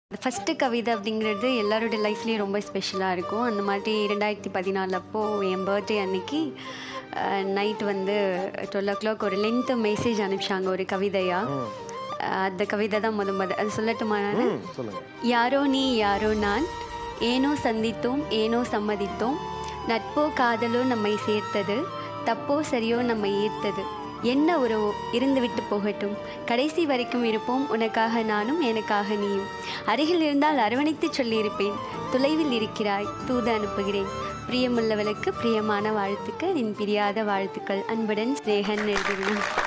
first கவிதை அப்படிங்கிறது எல்லாரோட லைஃப்லேயும் ரொம்ப ஸ்பெஷலாக இருக்கும் அந்த மாதிரி ரெண்டாயிரத்தி பதினாலு அப்போது என் பர்த்டே அன்னைக்கு நைட் வந்து டுவெல் ஓ கிளாக் ஒரு லென்த்து மெசேஜ் அனுப்பிச்சாங்க ஒரு கவிதையாக அந்த கவிதை தான் முத முத அது சொல்லட்டுமா நான் ம் சொல்லுங்க யாரோ நீ யாரோ நான் ஏனோ சந்தித்தோம் ஏனோ சம்மதித்தோம் நட்போ காதலோ நம்மை சேர்த்தது தப்போ சரியோ நம்மை ஈர்த்தது என்ன உறவோ இருந்து விட்டு போகட்டும் கடைசி வரைக்கும் இருப்போம் உனக்காக நானும் எனக்காக நீயும் அருகில் இருந்தால் அரவணைத்து சொல்லியிருப்பேன் தொலைவில் இருக்கிறாய் தூது அனுப்புகிறேன் பிரியமுள்ளவளுக்கு பிரியமான வாழ்த்துக்கள் என் பிரியாத வாழ்த்துக்கள் அன்புடன் ஸ்னேகன் எழுதுகிறேன்